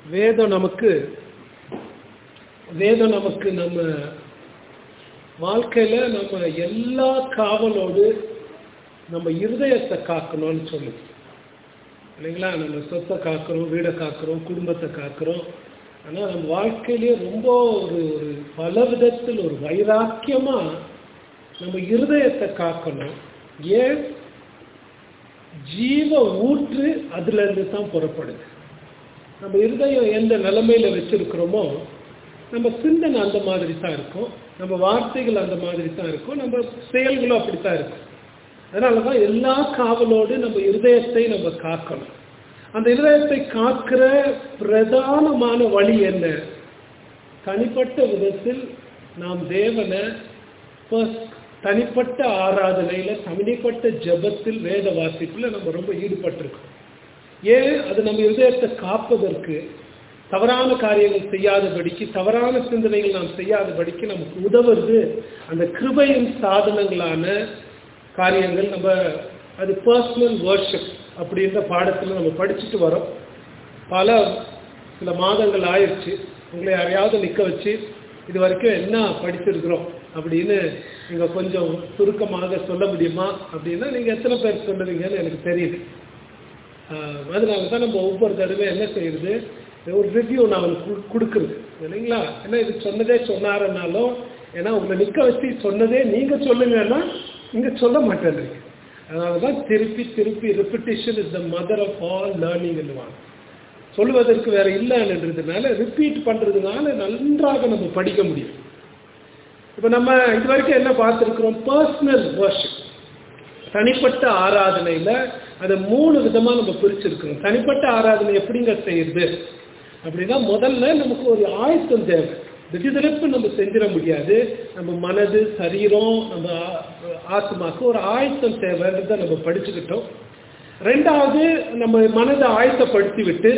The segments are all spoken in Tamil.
வேதம் நமக்கு வேதம் நமக்கு நம்ம வாழ்க்கையில நம்ம எல்லா காவலோடு நம்ம இருதயத்தை காக்கணும்னு சொல்லுது இல்லைங்களா நம்ம சொத்தை காக்கிறோம் வீடை காக்கிறோம் குடும்பத்தை காக்கிறோம் ஆனால் நம்ம வாழ்க்கையிலேயே ரொம்ப ஒரு ஒரு பல விதத்தில் ஒரு வைராக்கியமா நம்ம இருதயத்தை காக்கணும் ஏன் ஜீவ ஊற்று அதுல இருந்து தான் புறப்படுது நம்ம இருதயம் எந்த நிலைமையில வச்சிருக்கிறோமோ நம்ம சிந்தனை அந்த மாதிரி தான் இருக்கும் நம்ம வார்த்தைகள் அந்த மாதிரி தான் இருக்கும் நம்ம செயல்களும் அப்படித்தான் இருக்கும் அதனால தான் எல்லா காவலோடு நம்ம இருதயத்தை நம்ம காக்கணும் அந்த இருதயத்தை காக்கிற பிரதானமான வழி என்ன தனிப்பட்ட விதத்தில் நாம் தேவனை first தனிப்பட்ட ஆராதனையில தனிப்பட்ட ஜபத்தில் வேத வாசிப்புல நம்ம ரொம்ப ஈடுபட்டிருக்கோம் ஏன் அது நம்ம இருதயத்தை காப்பதற்கு தவறான காரியங்கள் செய்யாதபடிக்கு தவறான சிந்தனைகள் நாம் செய்யாதபடிக்கு நமக்கு உதவுறது அந்த கிருபையின் சாதனங்களான காரியங்கள் நம்ம அது பர்சனல் வர்ஷிப் அப்படின்ற பாடத்தில் நம்ம படிச்சுட்டு வரோம் பல சில மாதங்கள் ஆயிடுச்சு உங்களை யாரையாவது நிற்க வச்சு இது வரைக்கும் என்ன படிச்சிருக்கிறோம் அப்படின்னு நீங்கள் கொஞ்சம் சுருக்கமாக சொல்ல முடியுமா அப்படின்னா நீங்கள் எத்தனை பேர் சொல்லுவீங்கன்னு எனக்கு தெரியுது அதனால தான் நம்ம ஒவ்வொரு தடவை என்ன செய்யுது ஒரு ரிவ்யூ நான் அவனுக்கு கொடுக்குறது இல்லைங்களா ஏன்னா இது சொன்னதே சொன்னாருன்னாலும் ஏன்னா உங்களை நிற்க வச்சு சொன்னதே நீங்கள் சொல்லுங்கன்னா இங்கே சொல்ல மாட்டேன்றீங்க அதனால தான் திருப்பி திருப்பி repetition is the mother of all லேர்னிங்னுவாங்க சொல்லுவதற்கு வேற இல்லைன்றதுனால ரிப்பீட் பண்ணுறதுனால நன்றாக நம்ம படிக்க முடியும் இப்போ நம்ம இது வரைக்கும் என்ன பார்த்துருக்குறோம் பர்சனல் வர்ஷிப் தனிப்பட்ட ஆராதனையில் அதை மூணு விதமாக நம்ம பிரிச்சிருக்கிறோம் தனிப்பட்ட ஆராதனை எப்படிங்க செய்யுது அப்படின்னா முதல்ல நமக்கு ஒரு ஆயத்தம் தேவை திடீர்ப்பு நம்ம செஞ்சிட முடியாது நம்ம மனது சரீரம் நம்ம ஆத்மாக்கு ஒரு ஆயத்தம் தேவைன்றதை நம்ம படிச்சுக்கிட்டோம் ரெண்டாவது நம்ம மனதை ஆயத்தப்படுத்தி விட்டு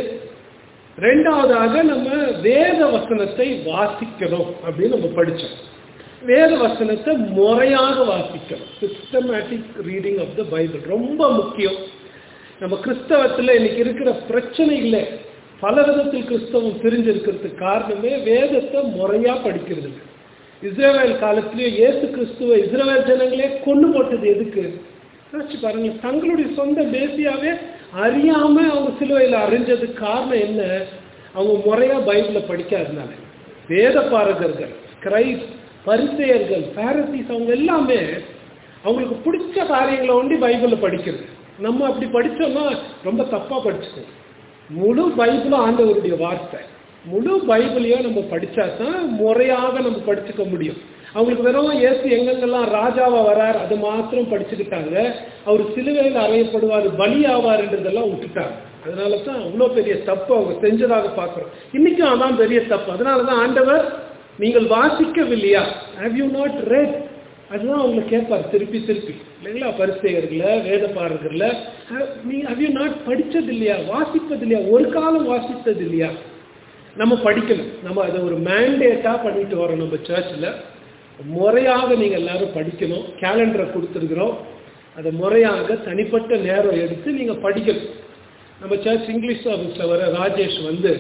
ரெண்டாவதாக நம்ம வேத வசனத்தை வாசிக்கணும் அப்படின்னு நம்ம படித்தோம் வேத வசனத்தை முறையாக வாசிக்கணும் systematic reading of the Bible ரொம்ப முக்கியம் நம்ம கிறிஸ்தவத்தில் இன்னைக்கு இருக்கிற பிரச்சனைகளை பல விதத்தில் கிறிஸ்தவம் பிரிஞ்சிருக்கிறதுக்கு காரணமே வேதத்தை முறையா படிக்கிறது இல்லை இஸ்ரேல் காலத்திலேயே இயேசு கிறிஸ்துவ இஸ்ரேல் ஜனங்களே கொண்டு போட்டது எதுக்கு யோசிச்சு பாருங்க தங்களுடைய சொந்த பேசியாவே அறியாம அவங்க சிலுவையில் அறிஞ்சதுக்கு காரணம் என்ன அவங்க முறையா பைபிளை படிக்காதனால வேத பாரகர்கள் கிரைஸ் பரிசெயர்கள் பாரசிஸ் அவங்க எல்லாமே அவங்களுக்கு பிடிச்ச காரியங்களை ஒண்டி பைபிளில் படிக்கிறது நம்ம அப்படி படித்தோம்னா ரொம்ப தப்பாக படிச்சுக்கோம் முழு பைபிளும் ஆண்டவருடைய வார்த்தை முழு பைபிளையும் நம்ம படித்தா தான் முறையாக நம்ம படிச்சுக்க முடியும் அவங்களுக்கு வெறும் ஏசு எங்கெங்கெல்லாம் ராஜாவா வரார் அது மாத்திரம் படிச்சுக்கிட்டாங்க அவர் சிலுவையில் அறையப்படுவார் பலி ஆவார்ன்றதெல்லாம் விட்டுட்டாங்க அதனால தான் அவ்வளோ பெரிய தப்பு அவங்க செஞ்சதாக பார்க்குறோம் இன்னைக்கும் அதான் பெரிய தப்பு அதனால தான் ஆண்டவர் நீங்கள் வாசிக்கவில்லையா ஹவ் யூ நாட் ரெட் அதுதான் அவங்க கேட்பார் திருப்பி திருப்பி இல்லைங்களா பரிசெயர்களை வேத பாரர்களில் நீ ஹவ் யூ நாட் படித்தது இல்லையா வாசிப்பது இல்லையா ஒரு காலம் வாசித்தது இல்லையா நம்ம படிக்கணும் நம்ம அதை ஒரு மேண்டேட்டாக பண்ணிட்டு வரோம் நம்ம சர்ச்சில் முறையாக நீங்கள் எல்லாரும் படிக்கணும் கேலண்டரை கொடுத்துருக்குறோம் அதை முறையாக தனிப்பட்ட நேரம் எடுத்து நீங்கள் படிக்கணும் நம்ம சர்ச் இங்கிலீஷ் ஆஃபீஸில் வர ராஜேஷ் வந்து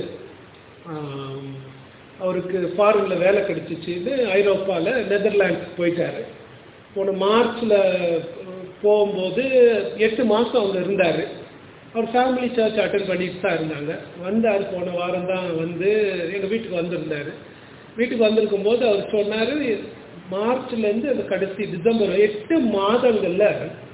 அவருக்கு ஃபாரினில் வேலை கிடைச்சிச்சின்னு ஐரோப்பாவில் நெதர்லாண்ட்ஸ் போயிட்டாரு போன மார்ச்சில் போகும்போது எட்டு மாதம் அவங்க இருந்தார் அவர் ஃபேமிலி சர்ச் அட்டன் பண்ணிட்டு தான் இருந்தாங்க வந்தார் போன வாரம் தான் வந்து எங்கள் வீட்டுக்கு வந்திருந்தார் வீட்டுக்கு வந்திருக்கும் போது அவர் சொன்னார் மார்ச்லேருந்து அந்த கடைசி டிசம்பர் எட்டு மாதங்களில்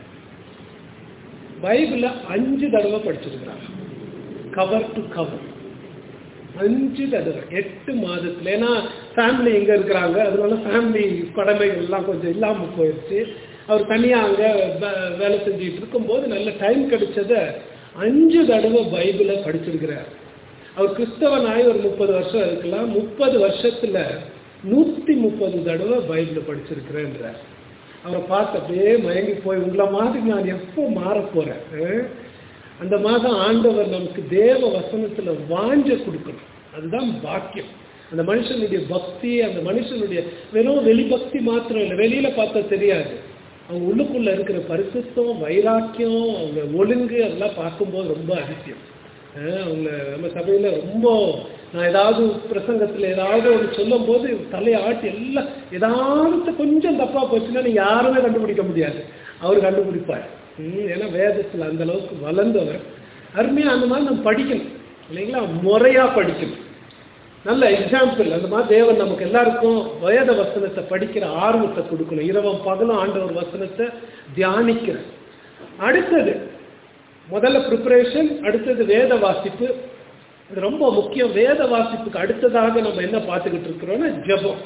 பைபிளை அஞ்சு தடவை படிச்சிருக்கிறாங்க கவர் டு கவர் அஞ்சு தடவை எட்டு மாதத்துல ஏன்னா ஃபேமிலி எங்க இருக்கிறாங்க அதனால ஃபேமிலி கடமைகள் எல்லாம் கொஞ்சம் இல்லாம போயிடுச்சு அவர் தனியா அங்க வேலை செஞ்சுட்டு இருக்கும்போது நல்ல டைம் கிடைச்சத அஞ்சு தடவை பைபிளை படிச்சிருக்கிறார் அவர் கிறிஸ்தவனாய் ஒரு முப்பது வருஷம் இருக்கலாம் முப்பது வருஷத்துல நூத்தி முப்பது தடவை பைபிளை படிச்சிருக்கிறேன்றார் அவரை பார்த்து அப்படியே மயங்கி போய் உங்களை மாதிரி நான் எப்போ மாற போறேன் அந்த மாதம் ஆண்டவர் நமக்கு தேவ வசனத்துல வாஞ்ச கொடுக்கணும் அதுதான் பாக்கியம் அந்த மனுஷனுடைய பக்தி அந்த மனுஷனுடைய வெறும் வெளிபக்தி மாத்திரம் இல்லை வெளியில பார்த்தா தெரியாது அவங்க உள்ளுக்குள்ள இருக்கிற பரிசுத்தம் வைராக்கியம் அவங்க ஒழுங்கு அதெல்லாம் பார்க்கும்போது ரொம்ப அதிசயம் அஹ் அவங்க நம்ம சபையில ரொம்ப நான் ஏதாவது பிரசங்கத்துல ஏதாவது ஒன்று சொல்லும் போது தலையை ஆட்டி எல்லாம் ஏதாவது கொஞ்சம் தப்பா போச்சுன்னா நீங்க யாருமே கண்டுபிடிக்க முடியாது அவர் கண்டுபிடிப்பார் ம், ஏன்னா வேதத்துல அந்த அளவுக்கு வளர்ந்தவர் அருமையா அந்த மாதிரி நம்ம படிக்கணும் இல்லைங்களா முறையா படிக்கணும் நல்ல எக்ஸாம்பிள் அந்த மாதிரி தேவன் நமக்கு எல்லாருக்கும் வேத வசனத்தை படிக்கிற ஆர்வத்தை கொடுக்கணும் இரவும் பகலும் ஆண்டவர் வசனத்தை தியானிக்கிற அடுத்தது முதல்ல ப்ரிப்பரேஷன் அடுத்தது வேத வாசிப்பு இது ரொம்ப முக்கியம் வேத வாசிப்புக்கு அடுத்ததாக நம்ம என்ன பார்த்துக்கிட்டு இருக்கிறோம்னா ஜெபம்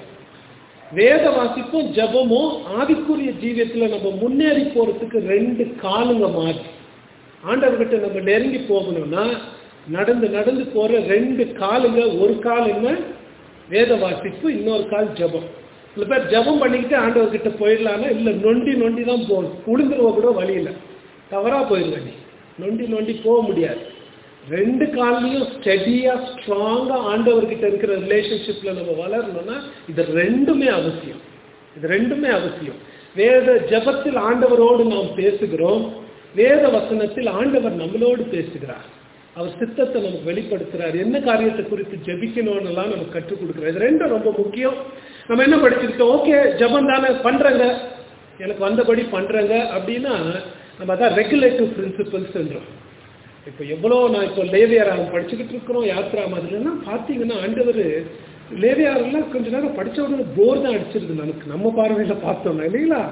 வேத வாசிப்பும் ஜெபமும் ஆவிக்குரிய ஜீவியத்துல நம்ம முன்னேறி போறதுக்கு ரெண்டு காலுங்க மாதிரி ஆண்டவர்கிட்ட நம்ம நெருங்கி போகணும்னா நடந்து நடந்து போற ரெண்டு காலுங்க ஒரு கால் என்ன வேத வாசிப்பு இன்னொரு கால் ஜெபம் சில பேர் ஜெபம் பண்ணிக்கிட்டு ஆண்டவர்கிட்ட போயிடலான்னா இல்லை நொண்டி நொண்டி தான் போகணும் உளுந்துருவ கூட வழி இல்லை தவறா போயிடுவேன் நீ நொண்டி நொண்டி போக முடியாது ரெண்டு கால்லையும் ஸ்டெடியா ஸ்ட்ராங்கா ஆண்டவர்கிட்ட இருக்கிற ரிலேஷன்ஷிப்ல நம்ம வளரணும்னா இது ரெண்டுமே அவசியம் இது ரெண்டுமே அவசியம் வேத ஜெபத்தில் ஆண்டவரோடு நாம் பேசுகிறோம் வேத வசனத்தில் ஆண்டவர் நம்மளோடு பேசுகிறார் அவர் சித்தத்தை நமக்கு வெளிப்படுத்துறார் என்ன காரியத்தை குறித்து ஜெபிக்கணும்னு எல்லாம் நமக்கு கற்றுக் கொடுக்குறார் இது ரெண்டும் ரொம்ப முக்கியம் நம்ம என்ன படிச்சிருக்கோம் ஓகே ஜெபம் தானே பண்றேங்க எனக்கு வந்தபடி பண்றேங்க அப்படின்னா நம்ம அதான் ரெகுலேட்டிவ் பிரின்சிபல்ஸ்ன்றோம் இப்போ எவ்வளோ நான் இப்போ லேவியாராகம் படிச்சுக்கிட்டு இருக்கிறோம் யாத்ரா மாதிரிலாம் பார்த்தீங்கன்னா ஆண்டவர் லேவியாரெல்லாம் கொஞ்ச நேரம் படிச்ச உடனே போர் தான் அடிச்சிருது நமக்கு நம்ம பார்வையில் பார்த்தோம்னா இல்லைங்களா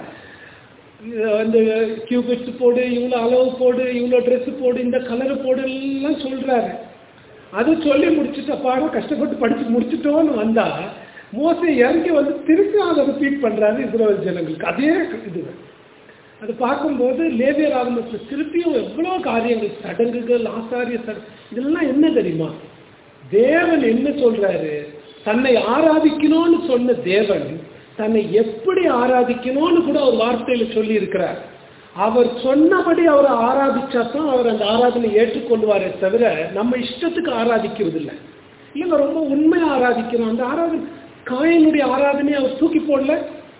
இது வந்து கியூபிட்ஸ் போடு இவ்வளோ அளவு போடு இவ்வளோ ட்ரெஸ் போடு இந்த கலரு போடு எல்லாம் சொல்றாரு அது சொல்லி முடிச்சுட்டு பாட கஷ்டப்பட்டு படிச்சு முடிச்சுட்டோன்னு வந்தா மோசை இறங்கி வந்து திருப்பி அதை ரிப்பீட் பண்றாரு இஸ்ரேல் ஜனங்களுக்கு அதே இது அது பார்க்கும்போது லேபியர் ஆரம்பத்தில் திருப்பியும் எவ்வளோ காரியங்கள் சடங்குகள் ஆசாரிய சட இதெல்லாம் என்ன தெரியுமா தேவன் என்ன சொல்றாரு தன்னை ஆராதிக்கணும்னு சொன்ன தேவன் தன்னை எப்படி ஆராதிக்கணும்னு கூட ஒரு வார்த்தையில சொல்லி இருக்கிறார் அவர் சொன்னபடி அவரை ஆராதிச்சா தான் அவர் அந்த ஆராதனை ஏற்றுக்கொள்வாரே தவிர நம்ம இஷ்டத்துக்கு ஆராதிக்கிறது இல்லை இல்லைங்க ரொம்ப உண்மையா ஆராதிக்கிறோம் அந்த ஆராதனை காயனுடைய ஆராதனையை அவர் தூக்கி போடல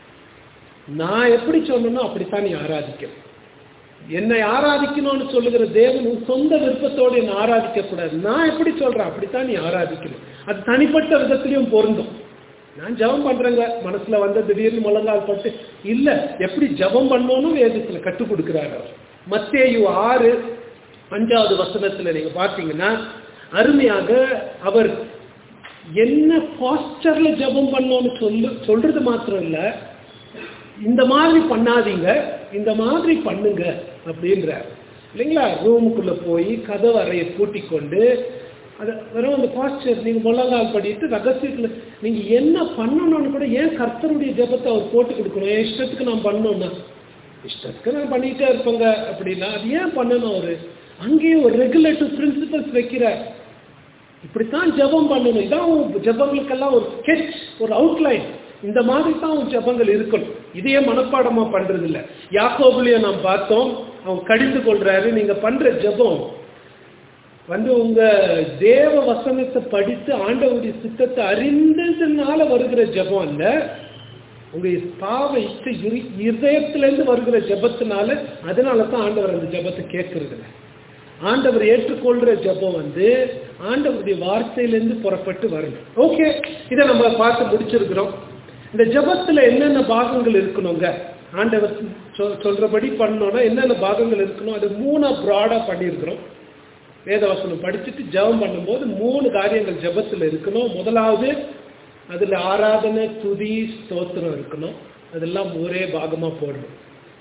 நான் எப்படி சொல்லணும் அப்படித்தான் நீ ஆராதிக்கணும் என்னை ஆராதிக்கணும்னு சொல்லுகிற தேவன் உன் சொந்த விருப்பத்தோடு என்னை ஆராதிக்க கூடாது நான் எப்படி சொல்றேன் அப்படித்தான் நீ ஆராதிக்கணும் அது தனிப்பட்ட விதத்திலையும் பொருந்தும் நான் ஜெபம் பண்றேங்க மனசுல வந்த திடீர்னு முழங்கால் பட்டு இல்ல எப்படி ஜெபம் பண்ணணும்னு வேதத்துல கற்றுக் கொடுக்கிறார் அவர் மத்தேயு ஆறு அஞ்சாவது வசனத்துல நீங்க பார்த்தீங்கன்னா அருமையாக அவர் என்ன பாஸ்டர்ல ஜெபம் பண்ணணும்னு சொல்லு சொல்றது மாத்திரம் இல்ல இந்த மாதிரி பண்ணாதீங்க இந்த மாதிரி பண்ணுங்க அப்படின்றார் இல்லைங்களா ரூமுக்குள்ள போய் கதவு அறையை பூட்டி கொண்டு அது வெறும் அந்த பாஸ்டர் நீங்க முழங்கால் படிட்டு ரகசியத்துல நீங்க என்ன பண்ணணும்னு கூட ஏன் கர்த்தருடைய ஜெபத்தை அவர் போட்டு கொடுக்கணும் என் இஷ்டத்துக்கு நான் பண்ணணும்னா இஷ்டத்துக்கு நான் பண்ணிட்டே இருப்பேங்க அப்படின்னா அது ஏன் பண்ணணும் அவரு அங்கேயும் ஒரு ரெகுலேட்டிவ் பிரின்சிபல்ஸ் வைக்கிறார் இப்படித்தான் ஜெபம் பண்ணணும் இதான் உன் ஜெபங்களுக்கெல்லாம் ஒரு ஸ்கெட்ச் ஒரு அவுட்லைன் இந்த மாதிரி தான் உன் ஜெபங்கள் இருக்கணும் இதையே மனப்பாடமா பண்றது இல்ல யாக்கோபுலிய நாம் பார்த்தோம் அவன் கடிந்து கொள்றாரு நீங்க பண்ற ஜெபம் வந்து உங்க தேவ வசனத்தை படித்து ஆண்டவருடைய சித்தத்தை அறிந்ததுனால வருகிற ஜெபம் அல்ல உங்க பாவ இஷ்ட இரு- இருதயத்திலிருந்து வருகிற ஜெபத்தினால அதனால தான் ஆண்டவர் அந்த ஜெபத்தை கேட்கறது இல்ல ஆண்டவர் ஏற்றுக்கொள்ற ஜெபம் வந்து ஆண்டவருடைய வார்த்தையிலிருந்து புறப்பட்டு வரணும் ஓகே இதை நம்ம பார்த்து முடிச்சிருக்கிறோம் இந்த ஜெபத்துல என்னென்ன பாகங்கள் இருக்கணுங்க ஆண்டவர் சொல்- சொல்றபடி பண்ணோம்னா என்னென்ன பாகங்கள் இருக்கணும் அது மூணா ப்ராடா பண்ணியிருக்கிறோம் வேதவசனம் படிச்சுட்டு ஜெபம் பண்ணும்போது மூணு காரியங்கள் ஜெபத்துல இருக்கணும் முதலாவது அதுல ஆராதனை துதி ஸ்தோத்திரம் இருக்கணும் அதெல்லாம் ஒரே பாகமா போடணும்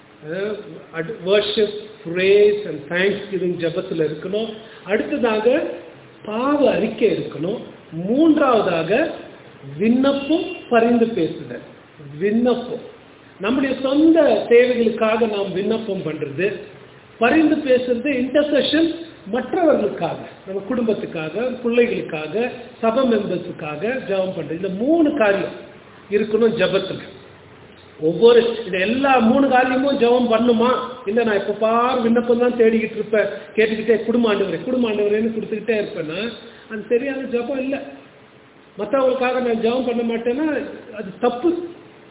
worship praise and thanksgiving ஜபத்தில் இருக்கணும் அடுத்ததாக பாவ அறிக்கை இருக்கணும் மூன்றாவதாக விண்ணப்பம் பரிந்து பேசுதல் விண்ணப்பம் நம்முடைய சொந்த தேவைகளுக்காக நாம் விண்ணப்பம் பண்றது பரிந்து பேசுறது இன்டர்செஷன் மற்றவர்களுக்காக நம்ம குடும்பத்துக்காக பிள்ளைகளுக்காக சபை மெம்பர்ஸுக்காக ஜெபம் பண்றது இந்த மூணு காரியம் இருக்கணும் ஜபத்துல ஒவ்வொரு இந்த எல்லா மூணு காரியமும் ஜெபம் பண்ணுமா இல்ல நான் இப்ப பார் விண்ணப்பம் தான் தேடிக்கிட்டு இருப்பேன் கேட்டுக்கிட்டே குடும்ப ஆண்டவரே குடும்ப ஆண்டவரேன்னு கொடுத்துக்கிட்டே இருப்பேன்னா அது சரியான ஜெபம் இல்லை மற்றவங்களுக்காக நான் ஜெபம் பண்ண மாட்டேன்னா அது தப்பு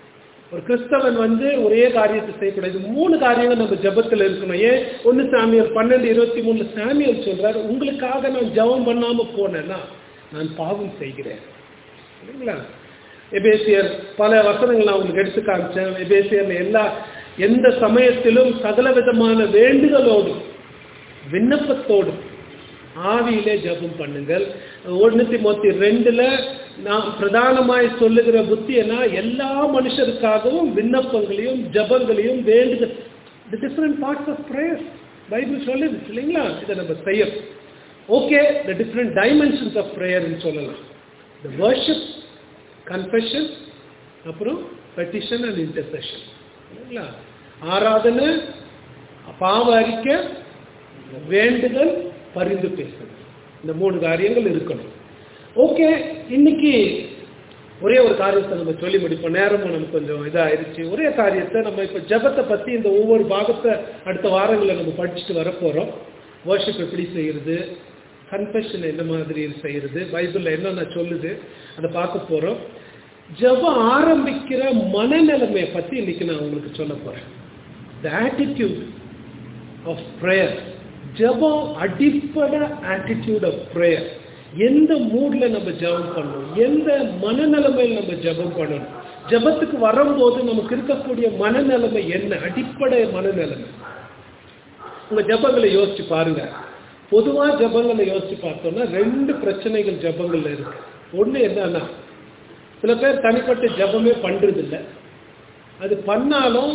ஒரு கிறிஸ்தவன் வந்து ஒரே காரியத்தை செய்யக்கூடாது மூணு காரியங்கள் நம்ம ஜபத்தில் இருக்கணும் ஏன் ஒன்று சாமியல் பன்னெண்டு இருபத்தி மூணுல சாமியல் சொல்றாரு உங்களுக்காக நான் ஜபம் பண்ணாம போனேன்னா நான் பாவம் செய்கிறேன் இல்லைங்களா எபேசியர் பல வசனங்கள் நான் உங்களுக்கு எடுத்து காமிச்சேன் எபேசியர்ல எல்லா எந்த சமயத்திலும் சகல விதமான வேண்டுதலோடும் விண்ணப்பத்தோடும் ஆவியிலே ஜபம் பண்ணுங்கள் ஒன்று மொத்தி ரெண்டுல நான் பிரதானமாய் சொல்லுகிற புத்தியனா எல்லா மனுஷருக்காகவும் விண்ணப்பங்களையும் ஜபங்களையும் வேண்டுதல் the different parts of prayer Bible சொல்லுது இல்லைங்களா இதை நம்ம செய்யணும் okay the different dimensions of ப்ரேயர்னு சொல்லலாம் த வர்ஷிப் கன்ஃபெஷன் அப்புறம் பெட்டிஷன் அண்ட் இன்டர்செஷன் இல்லைங்களா ஆராதனை பாவ அறிக்கை வேண்டுதல் பரிந்து பேசுதல் இந்த மூணு காரியங்கள் இருக்கணும் ஓகே இன்னைக்கு ஒரே ஒரு காரியத்தை நம்ம சொல்லி முடிப்போம் நேரமும் நமக்கு கொஞ்சம் இதாயிருச்சு ஒரே காரியத்தை நம்ம இப்போ ஜபத்தை பற்றி இந்த ஒவ்வொரு பாகத்தை அடுத்த வாரங்களில் நம்ம படிச்சுட்டு வரப்போகிறோம் வர்ஷிப் எப்படி செய்யறது கன்ஃபெஷன் என்ன மாதிரி செய்யறது பைபிளில் என்னென்ன சொல்லுது அதை பார்க்க போகிறோம் ஜபம் ஆரம்பிக்கிற மனநிலைமையை பற்றி இன்னைக்கு நான் உங்களுக்கு சொல்ல போகிறேன் த ஆட்டிடியூட் ஆஃப் ப்ரேயர் ஜபம் அடிப்படை ஆட்டிடியூட் ஆஃப் ப்ரேயர் எந்த மூட்ல நம்ம ஜபம் பண்ணணும் எந்த மனநிலைமையில் நம்ம ஜபம் பண்ணணும் ஜபத்துக்கு வரும்போது நமக்கு இருக்கக்கூடிய மனநிலைமை என்ன அடிப்படை மனநிலைமை உங்க ஜபங்களை யோசிச்சு பாருங்க பொதுவா ஜபங்களை யோசிச்சு பார்த்தோம்னா ரெண்டு பிரச்சனைகள் ஜபங்கள்ல இருக்கு ஒண்ணு என்னன்னா சில பேர் தனிப்பட்ட ஜபமே பண்றது இல்லை அது பண்ணாலும்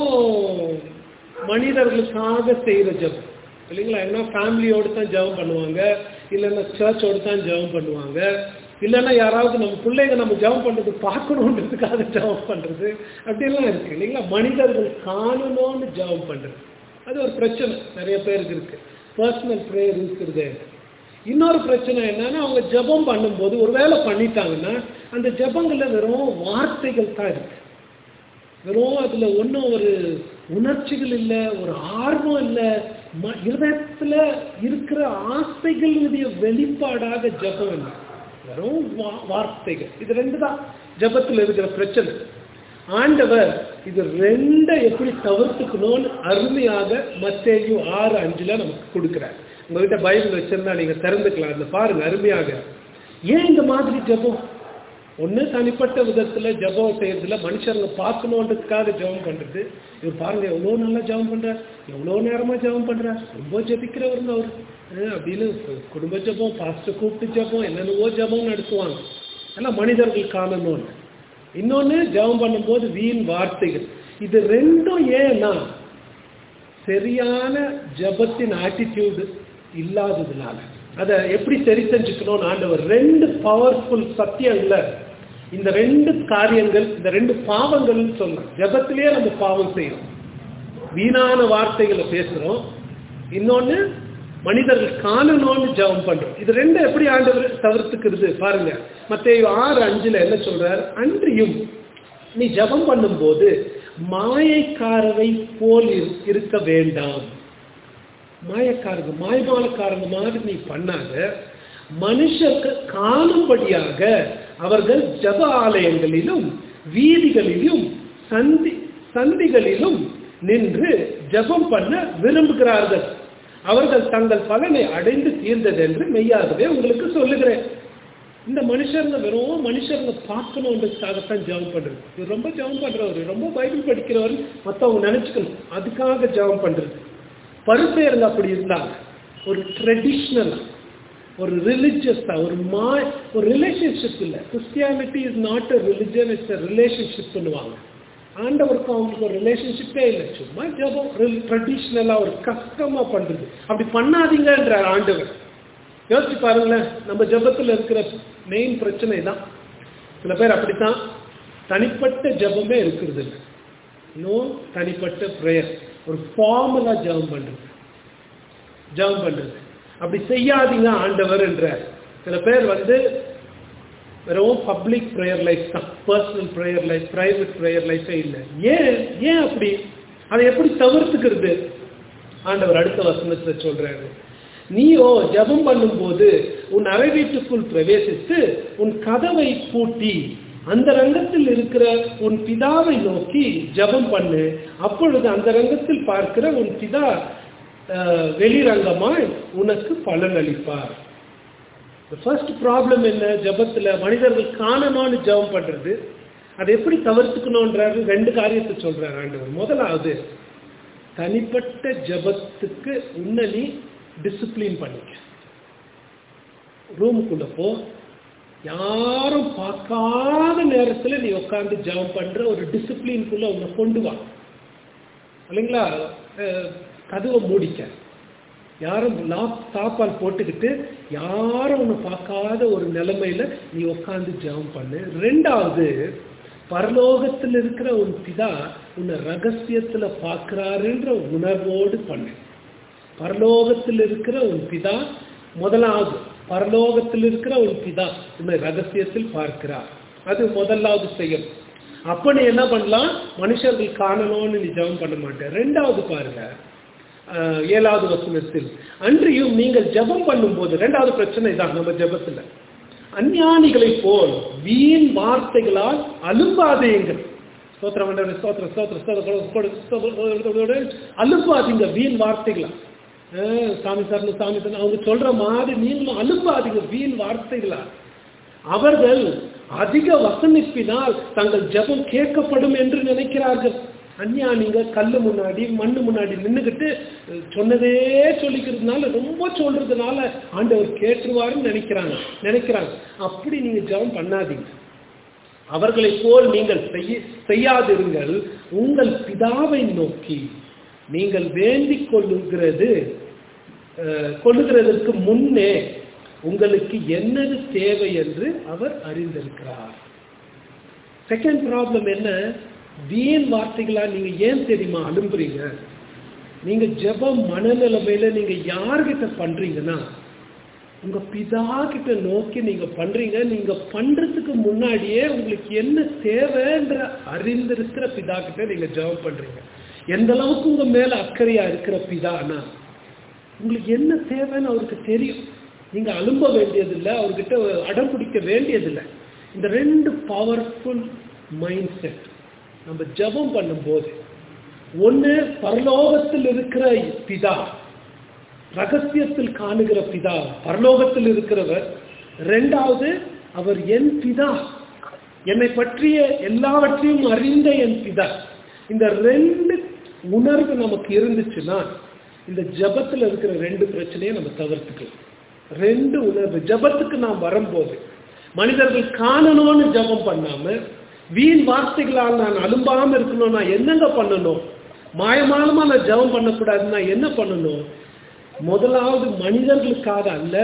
மனிதர்களுக்காக செய்யற ஜபம் இல்லைங்களா ஏன்னா ஃபேமிலியோடு தான் ஜெபம் பண்ணுவாங்க இல்லைன்னா சர்ச்சோடு தான் ஜெபம் பண்ணுவாங்க இல்லைன்னா யாராவது நம்ம பிள்ளைங்க நம்ம ஜெபம் பண்ணுறது பார்க்கணுன்றதுக்காக ஜெபம் பண்ணுறது அப்படிலாம் இருக்கு இல்லைங்களா மனிதர்கள் காணணும்னு ஜெபம் பண்ணுறது அது ஒரு பிரச்சனை நிறைய பேருக்கு இருக்கு பர்சனல் ப்ரேயர் இருக்கிறது இன்னொரு பிரச்சனை என்னன்னா அவங்க ஜெபம் பண்ணும்போது ஒரு வேலை பண்ணிட்டாங்கன்னா அந்த ஜெபங்கள்ல வெறும் வார்த்தைகள் தான் இருக்கு வெறும் அதுல ஒன்றும் ஒரு உணர்ச்சிகள் இல்லை ஒரு ஆர்வம் இல்லை ம இருதயத்தில் இருக்கிற ஆசைகளுடைய வெளிப்பாடாக ஜபம் இல்லை வெறும் வார்த்தைகள் இது ரெண்டு தான் ஜபத்தில் இருக்கிற பிரச்சனை ஆண்டவர் இது ரெண்டை எப்படி தவிர்த்துக்கணும்னு அருமையாக மத்தேயும் ஆறு அஞ்சுல நமக்கு கொடுக்குறார் உங்ககிட்ட பைபிள் வச்சிருந்தா நீங்க திறந்துக்கலாம் அந்த பாருங்க அருமையாக ஏன் இந்த மாதிரி ஜபம் ஒன்று தனிப்பட்ட விதத்தில் ஜபம் செய்யறதுல மனுஷங்க பார்க்கணுன்றதுக்காக ஜபம் பண்ணுறது இவர் பாருங்க எவ்வளோ நல்லா ஜபம் பண்ணுறார் எவ்வளோ நேரமாக ஜபம் பண்ணுறார் ரொம்ப ஜபிக்கிறவருங்க அவர் அப்படின்னு குடும்ப ஜபம் பாஸ்டர் கூப்பிட்டு ஜபம் என்னென்னவோ ஜபம் நடத்துவாங்க எல்லாம் மனிதர்கள் காணணும்னு இன்னொன்று ஜபம் பண்ணும்போது வீண் வார்த்தைகள் இது ரெண்டும் ஏன்னா சரியான ஜபத்தின் ஆட்டிடியூடு இல்லாததுனால அதை எப்படி சரி செஞ்சுக்கணும்னு ஆண்டவர் ரெண்டு பவர்ஃபுல் சத்தியங்கள்ல இந்த ரெண்டு காரியங்கள் இந்த ரெண்டு பாவங்கள்னு சொல்லலாம் ஜபத்திலேயே நம்ம பாவம் செய்யறோம் வீணான வார்த்தைகளை பேசுறோம் இன்னொன்னு மனிதர்கள் காணணும்னு ஜபம் பண்றோம் இது ரெண்டு எப்படி ஆண்டவர் தவிர்த்துக்கிறது பாருங்க மத்த ஆறு அஞ்சுல என்ன சொல்றார் அன்றியும் நீ ஜபம் பண்ணும்போது மாயைக்காரரை போல் இருக்க வேண்டாம் மாயக்காரங்க மாயமாலக்காரங்க மாதிரி நீ பண்ணாத மனுஷருக்கு காணும்படியாக அவர்கள் ஜப ஆலயங்களிலும் வீதிகளிலும் சந்தி சந்திகளிலும் நின்று ஜபம் பண்ண விரும்புகிறார்கள் அவர்கள் தங்கள் பலனை அடைந்து தீர்ந்தது என்று மெய்யாகவே உங்களுக்கு சொல்லுகிறேன் இந்த மனுஷருங்க வெறும் மனுஷருங்க பார்க்கணுன்றதுக்காகத்தான் ஜெபம் பண்றது இது ரொம்ப ஜெபம் பண்றவர் ரொம்ப பைபிள் படிக்கிறவர் மற்றவங்க நினைச்சுக்கணும் அதுக்காக ஜெபம் பண்றது பருப்பேருங்க அப்படி இருந்தாங்க ஒரு ட்ரெடிஷ்னல் ஒரு ரிலிஜியஸா ஒரு மா ஒரு ரிலேஷன்ஷிப் இல்லை Christianity is not a religion it's a relationship பண்ணுவாங்க ஆண்டவருக்கும் அவங்களுக்கு ஒரு ரிலேஷன்ஷிப்பே இல்லை சும்மா ஜபம் ட்ரெடிஷ்னலா ஒரு கஷ்டமா பண்றது அப்படி பண்ணாதீங்கன்ற ஆண்டவர் யோசிச்சு பாருங்களேன் நம்ம ஜபத்தில் இருக்கிற மெயின் பிரச்சனை தான் சில பேர் அப்படித்தான் தனிப்பட்ட ஜபமே இருக்கிறது இல்லை இன்னும் தனிப்பட்ட ப்ரேயர் ஒரு ஃபார்முலா ஜபம் பண்றது ஜபம் பண்றது அப்படி செய்யாதீங்க ஆண்டவர் என்ற சில பேர் வந்து வெறும் பப்ளிக் ப்ரேயர் லைஃப் தான் personal prayer life private prayer லைஃபே இல்லை ஏன் ஏன் அப்படி அதை எப்படி தவிர்த்துக்கிறது ஆண்டவர் அடுத்த வசனத்துல சொல்றாரு நீயோ ஜபம் பண்ணும்போது உன் அறை வீட்டுக்குள் பிரவேசித்து உன் கதவை பூட்டி அந்த ரங்கத்தில் இருக்கிற உன் பிதாவை நோக்கி ஜெபம் பண்ணு அப்பொழுது அந்த ரங்கத்தில் பார்க்கிற உன் பிதா அஹ், வெளிரங்கமாய் உனக்கு பலன் அளிப்பார் ஃபர்ஸ்ட் ப்ராப்ளம் என்ன ஜெபத்துல மனிதர்கள் காணணும்னு ஜெபம் பண்றது அதை எப்படி தவிர்த்துக்கணுன்றாரு ரெண்டு காரியத்தை சொல்றாரு ஆண்டவர் முதலாவது தனிப்பட்ட ஜெபத்துக்கு உன்னை நீ டிசிப்ளின் பண்ணிக்க ரூமுக்குள்ள போ யாரும் பார்க்காத நேரத்துல நீ உட்கார்ந்து ஜெபம் பண்ற ஒரு டிசிப்ளின்குள்ள உன்னை கொண்டு வா இல்லைங்களா அஹ், கதவை மூடிக்க யாரும் லாக் தாப்பால் போட்டுக்கிட்டு யாரும் உன்னை பார்க்காத ஒரு நிலைமையில நீ உட்கார்ந்து ஜெபம் பண்ணு ரெண்டாவது பரலோகத்தில் இருக்கிற உன் பிதா உன்னை ரகசியத்துல பார்க்கிறாருன்ற உணர்வோடு பண்ணு பரலோகத்தில் இருக்கிற உன் பிதா முதலாவது பரலோகத்தில் இருக்கிற உன் பிதா உன்னை ரகசியத்தில் பார்க்கிறார் அது முதலாவது செய்யும் அப்ப நீ என்ன பண்ணலாம் மனுஷர்கள் காணணும்னு நீ ஜெபம் பண்ண மாட்டேன் ரெண்டாவது பாருங்க அஹ், ஏழாவது வசனத்தில் அன்றியும் நீங்கள் ஜெபம் பண்ணும்போது ரெண்டாவது பிரச்சனை தான் நம்ம ஜெபத்துல அஞ்ஞானிகளைப் போல் வீண் வார்த்தைகளால் அலும்பாதேங்கள் ஸ்தோத்திரம் ஆண்டவரே, ஸ்தோத்திரம் ஸ்தோத்திரம் ஸ்தோத்திரம் கொடு- கொடு- ஸ்தோத்திரம் அலுப்பாதீங்க வீண் வார்த்தைகளா அஹ், சாமி சார்னு சாமி சார் அவங்க சொல்ற மாதிரி நீங்களும் அலுப்பாதீங்க வீண் வார்த்தைகளா அவர்கள் அதிக வசனிப்பினால் தங்கள் ஜெபம் கேட்கப்படும் என்று நினைக்கிறார்கள் அஞ்ஞானிங்க கல்லு முன்னாடி மண்ணு முன்னாடி நின்னுக்கிட்டு அஹ், சொன்னதே சொல்லிக்கிறதுனால ரொம்ப சொல்றதுனால ஆண்டவர் கேட்டுருவாருன்னு நினைக்கிறாங்க நினைக்கிறாங்க அப்படி நீங்க ஜெபம் பண்ணாதீங்க அவர்களைப் போல் நீங்கள் செய்ய செய்யாதிருங்கள் உங்கள் பிதாவை நோக்கி நீங்கள் வேண்டிக் கொள்ளுகிறது அஹ், கொள்ளுகிறதற்கு முன்னே உங்களுக்கு என்னது தேவை என்று அவர் அறிந்திருக்கிறார் செகண்ட் ப்ராப்ளம் என்ன வீண் வார்த்தைகளா நீங்க ஏன் தெரியுமா அனுப்புறீங்க நீங்க ஜெபம் மனநிலைமையில நீங்க யார்கிட்ட பண்றீங்கன்னா உங்க பிதா கிட்ட நோக்கி நீங்க பண்றீங்க நீங்க பண்றதுக்கு முன்னாடியே உங்களுக்கு என்ன தேவைன்ற அறிந்திருக்கிற பிதா கிட்ட நீங்க ஜெபம் பண்றீங்க எந்த அளவுக்கு உங்க மேல அக்கறையா இருக்கிற பிதானா உங்களுக்கு என்ன தேவைன்னு அவருக்கு தெரியும் நீங்க அலும்ப வேண்டியதில்லை அவர்கிட்ட அடம் பிடிக்க வேண்டியதில்லை இந்த ரெண்டு பவர்ஃபுல் மைண்ட் செட் நம்ம ஜெபம் பண்ணும்போது ஒண்ணு பரலோகத்தில் இருக்கிற பிதா ரகசியத்தில் காணுகிற பிதா பரலோகத்தில் இருக்கிறவர் ரெண்டாவது அவர் என் பிதா என்னை பற்றிய எல்லாவற்றையும் அறிந்த என் பிதா இந்த ரெண்டு உணர்வு நமக்கு இருந்துச்சுன்னா இந்த ஜபத்துல இருக்கிற ரெண்டு பிரச்சனையை நம்ம தவிர்த்துக்கலாம் ரெண்டு உணர்வு ஜபத்துக்கு நாம் வரும்போது மனிதர்கள் காணணும்னு ஜபம் பண்ணாம வீண் வார்த்தைகளால் நான் அலும்பாம இருக்கணும் நான் என்னங்க பண்ணணும் மாயமானமா நான் ஜபம் பண்ணக்கூடாதுன்னா என்ன பண்ணணும் முதலாவது மனிதர்களுக்காக அல்ல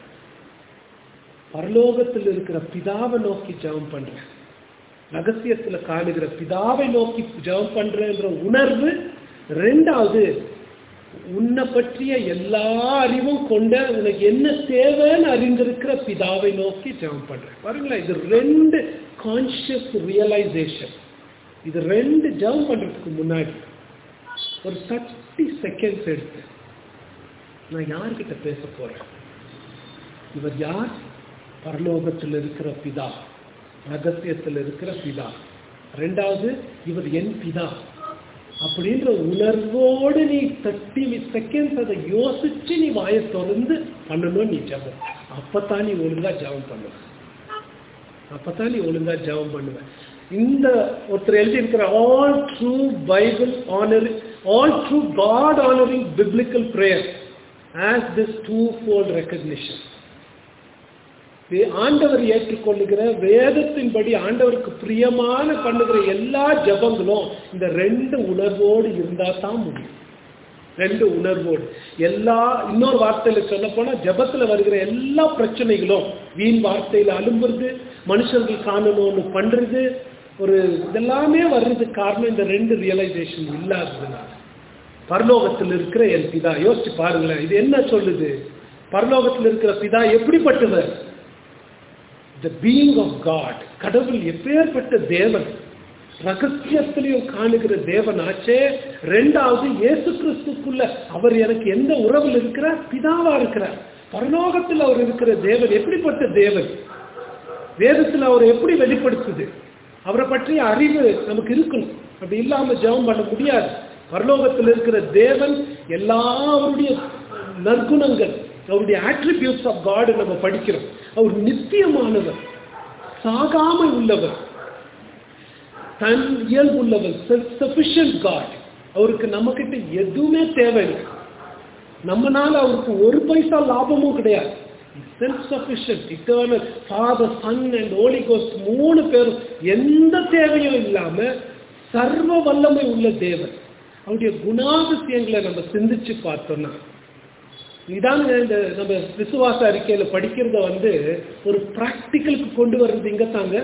பரலோகத்தில் இருக்கிற பிதாவை நோக்கி ஜெபம் பண்றேன் ரகசியத்துல காணுகிற பிதாவை நோக்கி ஜெபம் பண்றேன்ற உணர்வு ரெண்டாவது உன்னை பற்றிய எல்லா அறிவும் கொண்ட உனக்கு என்ன தேவைன்னு அறிந்திருக்கிற பிதாவை நோக்கி ஜெபம் பண்றேன் பாருங்களேன் இது ரெண்டு கான்சியஸ் ரியலைசேஷன் இது ரெண்டு ஜெபம் பண்றதுக்கு முன்னாடி ஒரு தேர்ட்டி செகண்ட்ஸ் எடுத்து நான் யார்கிட்ட பேச போறேன் இவர் யார் பரலோகத்தில் இருக்கிற பிதா ரகசியத்தில் இருக்கிற பிதா ரெண்டாவது இவர் என் பிதா அப்படின்ற உணர்வோடு நீ தேர்ட்டி செகண்ட்ஸ் அதை யோசிச்சு நீ வாயை திறந்து பண்ணணும் நீ ஜபம் அப்பதான் நீ ஒழுங்கா ஜபம் பண்ணுவ அப்பதான் நீ ஒழுங்கா ஜபம் பண்ணுவ இந்த ஒருத்தர் எழுதியிருக்கிற all true Bible honour all true God honouring biblical prayer as this twofold recognition ஆண்டவர் ஏற்றுக்கொள்ளுகிற வேதத்தின்படி ஆண்டவருக்கு பிரியமான பண்ணுகிற எல்லா ஜபங்களும் இந்த ரெண்டு உணர்வோடு இருந்தா தான் முடியும் ரெண்டு உணர்வோடு எல்லா இன்னொரு வார்த்தையில சொல்ல போனா ஜபத்துல வருகிற எல்லா பிரச்சனைகளும் வீண் வார்த்தையில அலும்புறது மனுஷர்கள் காணணும்னு பண்றது ஒரு இதெல்லாமே வர்றதுக்கு காரணம் இந்த ரெண்டு ரியலைசேஷன் இல்லாததுனால பரலோகத்தில் இருக்கிற என் பிதா யோசிச்சு பாருங்களேன் இது என்ன சொல்லுது பரலோகத்தில் இருக்கிற பிதா எப்படிப்பட்டவர் த பீயிங் ஆஃப் காட் கடவுள் எப்பேற்பட்ட தேவன் ரகசியத்திலையும் காணுகிற தேவன் ஆச்சே ரெண்டாவது இயேசு கிறிஸ்துக்குள்ள அவர் எனக்கு எந்த உறவில் இருக்கிறார் பிதாவா இருக்கிறார் பரலோகத்தில் அவர் இருக்கிற தேவன் எப்படிப்பட்ட தேவன் வேதத்தில் அவரை எப்படி வெளிப்படுத்துது அவரை பற்றிய அறிவு நமக்கு இருக்கணும் அப்படி இல்லாம ஜெபம் பண்ண முடியாது பரலோகத்தில் இருக்கிற தேவன் எல்லா அவருடைய நற்குணங்கள் அவருடைய ஆட்ரிபியூட்ஸ் ஆஃப் காட் நம்ம படிக்கிறோம் அவர் நித்தியமானவர் சாகாமல் உள்ளவர் தன் இயல்புள்ளவர் சஃபிஷியன்ட் காட் அவருக்கு நம்ம கிட்ட எதுவுமே தேவையில்லை நம்மனால அவருக்கு ஒரு பைசா லாபமும் கிடையாது self sufficient eternal father son and holy ghost மூணு பேரும் எந்த தேவையும் இல்லாம சர்வ வல்லமை உள்ள தேவன் அவருடைய குணாதிசயங்களை நம்ம சிந்திச்சு பார்த்தோம்னா இதாங்க இந்த நம்ம விசுவாச அறிக்கையில படிக்கிறத வந்து ஒரு ப்ராக்டிக்கலுக்கு கொண்டு வர்றது இங்க தாங்க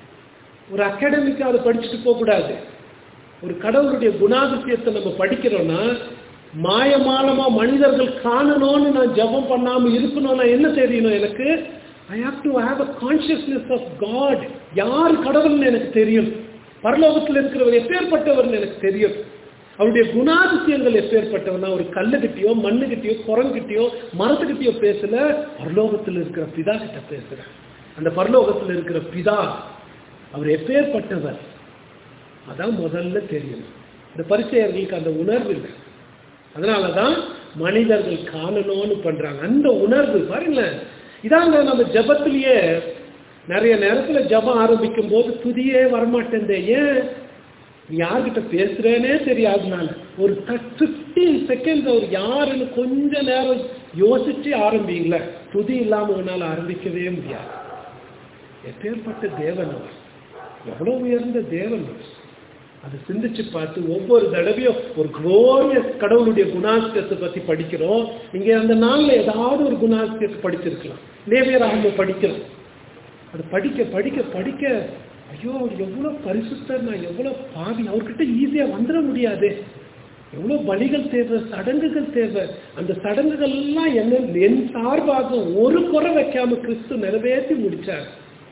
ஒரு அகாடமிக்கா அதை படிச்சுட்டு போகக்கூடாது ஒரு கடவுளுடைய குணாதிசயத்தை நம்ம படிக்கிறோம்னா மாயமாலமா மனிதர்கள் காணணும்னு நான் ஜபம் பண்ணாம இருக்கணும்னா என்ன தெரியணும் எனக்கு I have to have a consciousness of God யார் கடவுள்னு எனக்கு தெரியும் பரலோகத்தில் இருக்கிறவர் எப்பேற்பட்டவர்னு எனக்கு தெரியும் அவருடைய குணாதிசயங்கள் எப்பேற்பட்டவனா ஒரு கல்லுகிட்டயோ மண்ணுகிட்டயோ குரங்கிட்டயோ மரத்துக்கிட்டயோ பேசல பரலோகத்தில் இருக்கிற பிதா கிட்ட பேசுறேன் அந்த பரலோகத்தில் இருக்கிற பிதா அவர் எப்பேற்பட்டவர் அதான் முதல்ல தெரியணும் இந்த பரிசெயர்களுக்கு அந்த உணர்வு இல்லை அதனாலதான் மனிதர்கள் காணணும்னு பண்றாங்க அந்த உணர்வு பாருங்களேன் இதாங்க நம்ம ஜபத்திலேயே நிறைய நேரத்துல ஜபம் ஆரம்பிக்கும் போது துதியே வரமாட்டேன் ஏன் யார்கிட்ட பேசுறேனே தெரியாதனால ஒரு ஃபிஃப்டீன் செகண்ட்ஸ் அவர் யாருன்னு கொஞ்ச நேரம் யோசிச்சு ஆரம்பிங்கள துதி இல்லாம உன்னால ஆரம்பிக்கவே முடியாது எப்பேற்பட்ட தேவன் அவர் எவ்வளவு உயர்ந்த தேவன் அவர் அதை சிந்திச்சு பார்த்து ஒவ்வொரு தடவையும் ஒரு குளோரியஸ் கடவுளுடைய குணாதிசயத்தை பத்தி படிக்கிறோம் இங்க அந்த நாள்ல ஏதாவது ஒரு குணாதிசயத்தை படிச்சிருக்கலாம் லேவியர் ஆரம்ப படிக்கிறோம் அது படிக்க படிக்க படிக்க ஐயோ அவர் எவ்வளவு பரிசுத்தர் நான் எவ்வளவு பாவி அவர்கிட்ட ஈஸியா வந்துட முடியாது எவ்வளவு பலிகள் தேவை சடங்குகள் தேவை அந்த சடங்குகள் எல்லாம் என்ன என் சார்பாக ஒரு குறை வைக்காம கிறிஸ்து நிறைவேற்றி முடிச்சார்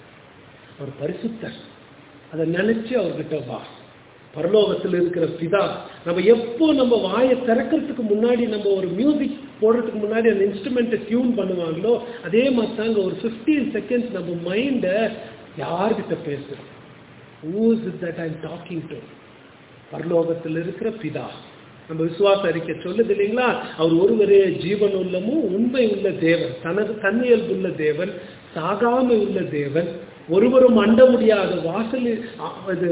அவர் பரிசுத்தர் அதை நினைச்சு அவர்கிட்ட வா பரலோகத்தில் இருக்கிற பிதா நம்ம எப்போ நம்ம வாயை திறக்கிறதுக்கு முன்னாடி நம்ம ஒரு மியூசிக் போடுறதுக்கு முன்னாடி அந்த இன்ஸ்ட்ருமெண்ட்டை டியூன் பண்ணுவாங்களோ அதே மாதிரி தாங்க ஒரு ஃபிஃப்டீன் செகண்ட்ஸ் நம்ம மைண்டை யார்கிட்ட பேசுறோம் whose is that I'm talking to பரலோகத்தில் இருக்கிற பிதா நம்ம விசுவாச அறிக்கை சொல்லுது இல்லைங்களா அவர் ஒருவரே ஜீவன் உள்ளமும் உண்மை உள்ள தேவன் தனது தன்னியல்பு உள்ள தேவன் சாகாமை உள்ள தேவன் ஒருவரும் அண்ட முடியாத வாசலில் அது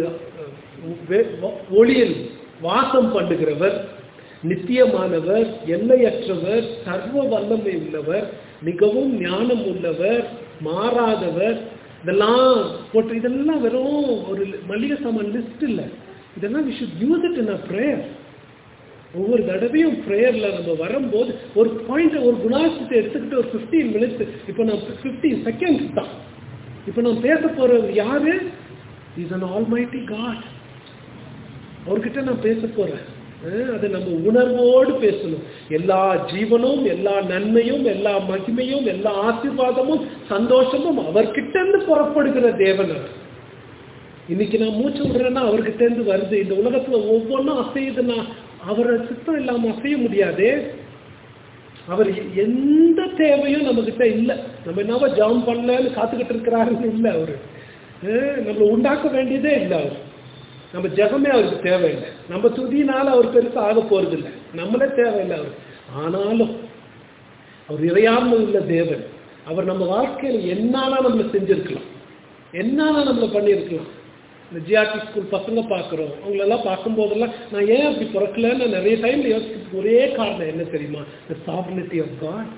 ஒளியில் வாசம் பண்ணுகிறவர் நித்தியமானவர் எல்லையற்றவர் சர்வ வல்லமை உள்ளவர் மிகவும் ஞானம் உள்ளவர் மாறாதவர் இதெல்லாம் போட்டு இதெல்லாம் வெறும் ஒரு மளிகை சாமான் லிஸ்ட் இல்லை இதெல்லாம் we should use it in a prayer ஒவ்வொரு தடவையும் ப்ரேயரில் நம்ம வரும்போது ஒரு பாயிண்ட் ஒரு குணாசியத்தை எடுத்துக்கிட்டு ஒரு ஃபிஃப்டீன் மினிட்ஸ் இப்போ நான் ஃபிஃப்டீன் செகண்ட்ஸ் தான் இப்போ நான் பேச போறது யாரு இஸ் அன் ஆல்மைட்டி காட் அவர்கிட்ட நான் பேச போறேன் அதை நம்ம உணர்வோடு பேசணும் எல்லா ஜீவனும் எல்லா நன்மையும் எல்லா மகிமையும் எல்லா ஆசீர்வாதமும் சந்தோஷமும் அவர்கிட்ட இருந்து புறப்படுகிற தேவன் அவர் இன்னைக்கு நான் மூச்சு விடுறேன்னா அவர்கிட்ட இருந்து வருது இந்த உலகத்துல ஒவ்வொன்றும் அசையுதுன்னா அவரை சித்தம் இல்லாம அசைய முடியாதே அவர் எந்த தேவையும் நம்ம கிட்ட இல்லை நம்ம என்னவோ ஜாம் பண்ணலன்னு காத்துக்கிட்டு இருக்கிறாருன்னு இல்லை அவரு நம்மளை உண்டாக்க வேண்டியதே இல்லை அவர் நம்ம ஜெகமே அவருக்கு தேவையில்லை நம்ம துதினால அவர் பெருசா ஆக போறது இல்லை நம்மளே தேவையில்லை அவர் ஆனாலும் அவர் இறையாண்மை உள்ள தேவன் அவர் நம்ம வாழ்க்கையில என்னால நம்மளை செஞ்சிருக்கலாம் என்னால நம்மளை பண்ணியிருக்கலாம் இந்த ஜிஆர்டி ஸ்கூல் பசங்க பார்க்குறோம் அவங்களெல்லாம் பார்க்கும்போதெல்லாம் நான் ஏன் அப்படி பிறக்கலன்னு நிறைய டைம்ல யோசிக்கிறதுக்கு ஒரே காரணம் என்ன தெரியுமா த சாபிலிட்டி ஆஃப் காட்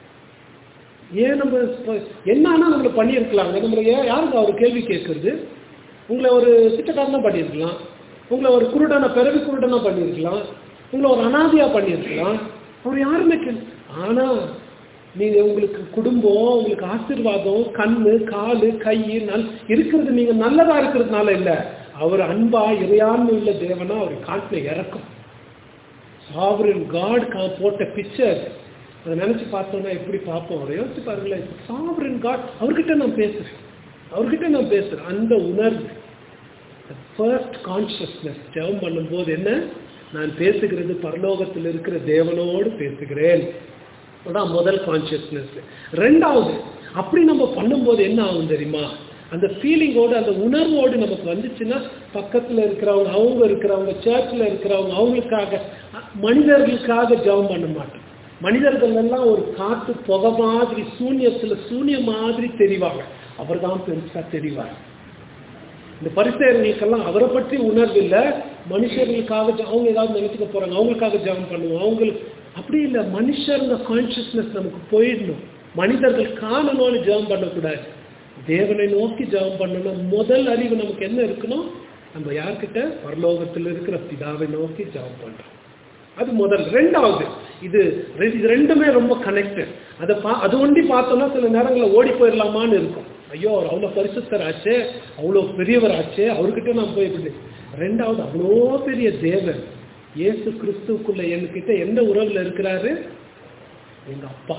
ஏன் நம்ம என்னன்னா நம்மளை பண்ணியிருக்கலாங்க நம்மளை ஏன் யாருக்கு அவர் கேள்வி கேட்கறது உங்களை ஒரு திட்டக்காரனா பண்ணியிருக்கலாம் உங்களை ஒரு குருடனா பிறவி குருடனா பண்ணியிருக்கலாம் உங்களை ஒரு அனாதியா பண்ணியிருக்கலாம் அவர் யாருமே கேள்வி ஆனா நீங்க உங்களுக்கு குடும்பம் உங்களுக்கு ஆசீர்வாதம் கண்ணு காலு கை நல் இருக்கிறது நீங்க நல்லதா இருக்கிறதுனால இல்ல அவர் அன்பா இறையாண்மை உள்ள தேவனா அவர் காட்டுல இறக்கும் சாவரின் காட் கா போட்ட பிக்சர் அதை நினைச்சு பார்த்தோம்னா எப்படி பார்ப்போம் அவரை யோசிச்சு பாருங்களேன் சாவரின் காட் அவர்கிட்ட நான் பேசுறேன் அவர்கிட்ட நான் பேசுறேன் அந்த உணர்வு ஃபர்ஸ்ட் கான்சியஸ்னஸ் ஜெபம் பண்ணும்போது என்ன நான் பேசுகிறது பரலோகத்தில் இருக்கிற தேவனோடு பேசுகிறேன் அதான் முதல் கான்சியஸ்னஸ் ரெண்டாவது அப்படி நம்ம பண்ணும்போது என்ன ஆகும் தெரியுமா அந்த ஃபீலிங்கோடு அந்த உணர்வோடு நமக்கு வந்துச்சுன்னா பக்கத்தில் இருக்கிறவங்க அவங்க இருக்கிறவங்க சர்ச்சில் இருக்கிறவங்க அவங்களுக்காக அ- மனிதர்களுக்காக ஜெபம் பண்ண மாட்டோம் மனிதர்கள் எல்லாம் ஒரு காத்து புகை மாதிரி சூன்யத்துல சூன்ய மாதிரி தெரிவாங்க அவர் தான் பெருசா தெரிவார் இந்த பரிசேர்களுக்கெல்லாம் அவரை பற்றி உணர்வு இல்லை மனுஷர்களுக்காக ஜெ- அவங்க ஏதாவது நினைச்சுக்க போறாங்க அவங்களுக்காக ஜெபம் பண்ணுவோம் அவங்களுக்கு அப்படி இல்லை மனுஷருங்க கான்சியஸ்னஸ் நமக்கு போயிடணும் மனிதர்கள் காணணும்னு ஜெபம் பண்ணக்கூடாது தேவனை நோக்கி ஜெபம் பண்ணணும் முதல் அறிவு நமக்கு என்ன இருக்கணும் நம்ம யார்கிட்ட பரலோகத்தில் இருக்கிற பிதாவை நோக்கி ஜெபம் பண்றோம் அது முதல் ரெண்டாவது இது ரெ- இது ரெண்டுமே ரொம்ப கனெக்டட் அதை பா அது ஒண்டி பார்த்தோம்னா சில நேரங்களில் ஓடி போயிடலாமான்னு இருக்கும் ஐயோ அவர் அவ்வளோ பரிசுத்தர் ஆச்சே அவ்வளோ பெரியவர் ஆச்சே அவர்கிட்ட நான் போய் இப்படி ரெண்டாவது அவ்வளோ பெரிய தேவன் இயேசு கிறிஸ்துவுக்குள்ள என்கிட்ட எந்த உறவுல இருக்கிறாரு எங்க அப்பா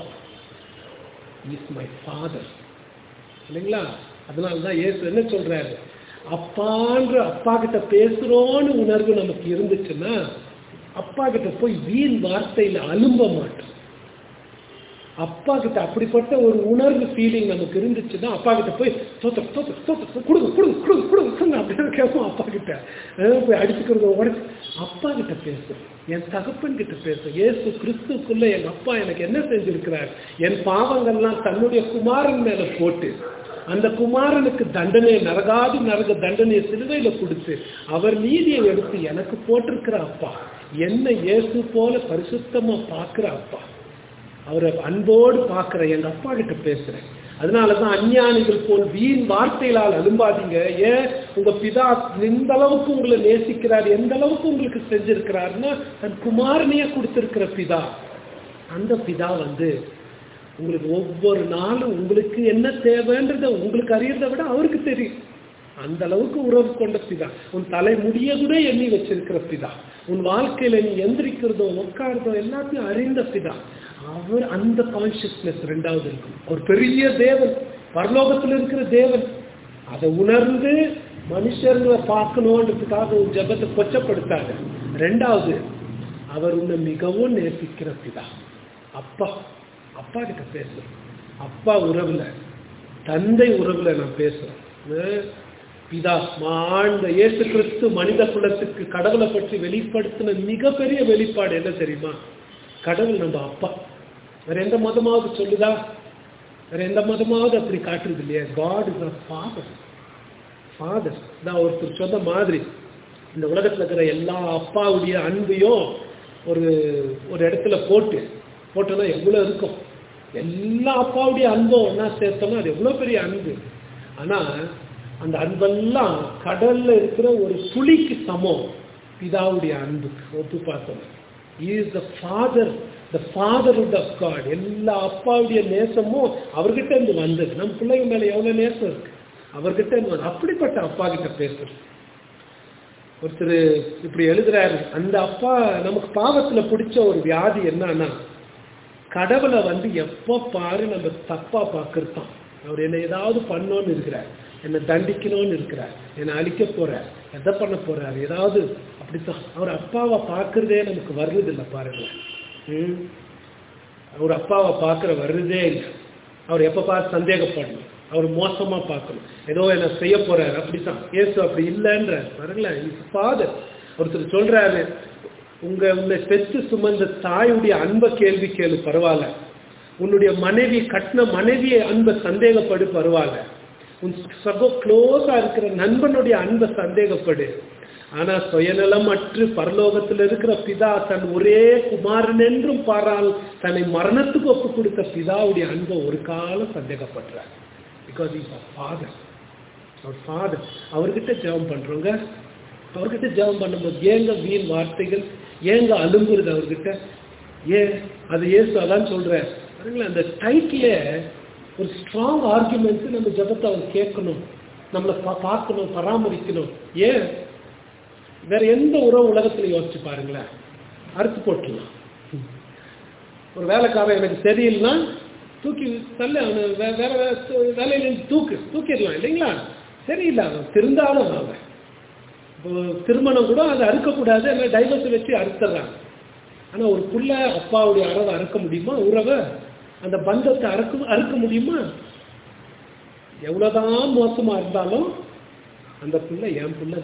இஸ் மை ஃபாதர் இல்லைங்களா அதனால தான் இயேசு என்ன சொல்றாரு அப்பான்ற அப்பா கிட்ட பேசுறோன்னு உணர்வு நமக்கு இருந்துச்சுன்னா அப்பா கிட்ட போய் வீண் வார்த்தையில அலும்ப மாட்டோம் அப்பா கிட்ட அப்படிப்பட்ட ஒரு உணர்வு ஃபீலிங் நமக்கு இருந்துச்சுன்னா அப்பா கிட்ட போய் தோத்த தோத்த தோத்த கொடுங்க கொடுங்க கொடுங்க கொடுங்க கொடுங்க அப்படின்னு கேட்போம் அப்பா கிட்ட அஹ் போய் அடிச்சுக்கிறது உடனே அப்பா கிட்ட பேசும் என் தகப்பன் கிட்ட பேசும் இயேசு கிறிஸ்துக்குள்ள என் அப்பா எனக்கு என்ன செஞ்சிருக்கிறார் என் பாவங்கள்லாம் தன்னுடைய குமாரன் மேல போட்டு அந்த குமாரனுக்கு தண்டனை நரகாதி நரக தண்டனையை சிலுவையில கொடுத்து அவர் நீதியை எடுத்து எனக்கு போட்டிருக்கிற அப்பா என்ன இயேசு போல பரிசுத்தமா பார்க்கிற அப்பா அவரை அன்போடு பார்க்கிற எங்க அப்பா கிட்ட பேசுறேன் அதனாலதான் அஞ்ஞானிகள் போல் வீண் வார்த்தைகளால் அலும்பாதீங்க ஏன் உங்க பிதா எந்த அளவுக்கு உங்களை நேசிக்கிறார் எந்த அளவுக்கு உங்களுக்கு செஞ்சிருக்கிறாருன்னா தன் குமாரனையே கொடுத்திருக்கிற பிதா அந்த பிதா வந்து உங்களுக்கு ஒவ்வொரு நாளும் உங்களுக்கு என்ன தேவைன்றத உங்களுக்கு அறியறதை விட அவருக்கு தெரியும் அந்த அளவுக்கு உறவு கொண்ட பிதா உன் தலை முடிய கூட எண்ணி வச்சிருக்கிற பிதா உன் வாழ்க்கையில நீ எந்திரிக்கிறதோ உட்கார்றதோ எல்லாத்தையும் அறிந்த பிதா அவர் அந்த கான்சியஸ்னஸ் ரெண்டாவது இருக்கும் ஒரு பெரிய தேவன் பரலோகத்தில் இருக்கிற தேவன் அதை உணர்ந்து மனுஷர்களை பார்க்கணுன்றதுக்காக உன் ஜெபத்தை கொச்சப்படுத்தாங்க ரெண்டாவது அவர் உன்னை மிகவும் நேசிக்கிற பிதா அப்பா அப்பா கிட்ட பேசுறேன் அப்பா உறவுல தந்தை உறவுல நான் பேசுறேன் அஹ் பிதா ஆழ்ந்த இயேசு கிறிஸ்து மனித குலத்துக்கு கடவுளை பற்றி வெளிப்படுத்தின மிகப்பெரிய வெளிப்பாடு என்ன தெரியுமா கடவுள் நம்ம அப்பா வேற எந்த மதமாவது சொல்லுதா வேற எந்த மதமாவது அப்படி காட்டுறது இல்லையா God is a father father தான் ஒருத்தர் சொன்ன மாதிரி இந்த உலகத்துல இருக்கிற எல்லா அப்பாவுடைய அன்பையும் ஒரு ஒரு இடத்துல போட்டு போட்டோன்னா எவ்வளோ இருக்கும் எல்லா அப்பாவுடைய அன்பும் ஒன்றா சேர்த்தோம்னா அது எவ்வளோ பெரிய அன்பு ஆனால் அந்த அன்பெல்லாம் கடல்ல இருக்கிற ஒரு துளிக்கு சமம் பிதாவுடைய அன்பு ஒப்பு பார்த்தோம் is the father the fatherhood of God எல்லா அப்பாவுடைய நேசமும் அவர்கிட்ட இருந்து வந்தது நம்ம பிள்ளைங்க மேல எவ்வளவு நேசம் இருக்கு அவர்கிட்ட இருந்து வந்து அப்படிப்பட்ட அப்பா கிட்ட பேசுறது ஒருத்தர் இப்படி எழுதுறாரு அந்த அப்பா நமக்கு பாவத்துல பிடிச்ச ஒரு வியாதி என்னன்னா கடவுளை வந்து எப்போ பாரு நம்ம தப்பா பார்க்கறதான் அவர் என்ன ஏதாவது பண்ணோன்னு இருக்கிறார் என்னை தண்டிக்கணும்னு இருக்கிறார் என்னை அழிக்க போறார் எதை பண்ண போறார் ஏதாவது அப்படித்தான் அவர் அப்பாவை பார்க்கறதே நமக்கு வர்றது இல்லை பாருங்க ம் அவர் அப்பாவை பார்க்குற வர்றதே இல்லை அவர் எப்போ பார்த்து சந்தேகப்படணும் அவர் மோசமா பார்க்கணும் ஏதோ என்ன செய்ய போறாரு அப்படித்தான் இயேசு அப்படி இல்லைன்ற பாருங்களேன் இஸ் ஃபாதர் ஒருத்தர் சொல்றாரு உங்க உன்னை பெற்று சுமந்த தாயுடைய அன்பை கேள்வி கேளு பரவாயில்ல உன்னுடைய மனைவி கட்டின மனைவியை அன்பை சந்தேகப்படு பரவாயில்ல உன் சகோ க்ளோஸா இருக்கிற நண்பனுடைய அன்பை சந்தேகப்படு ஆனா சுயநலமற்று பரலோகத்தில் இருக்கிற பிதா தன் ஒரே குமாரன் என்றும் பாரால் தன்னை மரணத்துக்கு ஒப்பு கொடுத்த பிதாவுடைய அன்பை ஒரு காலம் சந்தேகப்படுறார் பிகாஸ் இஸ் ஃபாதர் அவர் ஃபாதர் அவர்கிட்ட ஜெபம் பண்றோங்க அவர்கிட்ட ஜெபம் பண்ணும்போது ஏங்க வீண் வார்த்தைகள் ஏங்க அலும்புறது அவர்கிட்ட ஏன் அது ஏசு அதான் சொல்றேன் பாருங்களேன் அந்த டைட்டில் ஒரு ஸ்ட்ராங் ஆர்குமெண்ட்ஸ் நம்ம ஜபத்தை அவர் கேட்கணும் நம்மளை பா பார்க்கணும் பராமரிக்கணும் ஏன் வேற எந்த உறவு உலகத்துல யோசிச்சு பாருங்களேன் அறுத்து போட்டுலாம் ஒரு வேலைக்காரன் எனக்கு சரியில்லைன்னா தூக்கி தள்ள அவனை வே- வேற வேற வேலையில இருந்து தூக்கு தூக்கிடலாம் இல்லைங்களா சரியில்லை அவன் திருந்தாலும் அவன் இப்போ திருமணம் கூட அதை அறுக்கக்கூடாது இல்லை டைவர்ஸ் வச்சு அறுத்துறாங்க ஆனா ஒரு புள்ள அப்பாவுடைய அறவை அறுக்க முடியுமா உறவை அந்த பந்தத்தை அறுக்க அறுக்க முடியுமா எவ்வளவுதான் மோசமா இருந்தாலும் அந்த பிள்ளை என் பிள்ளை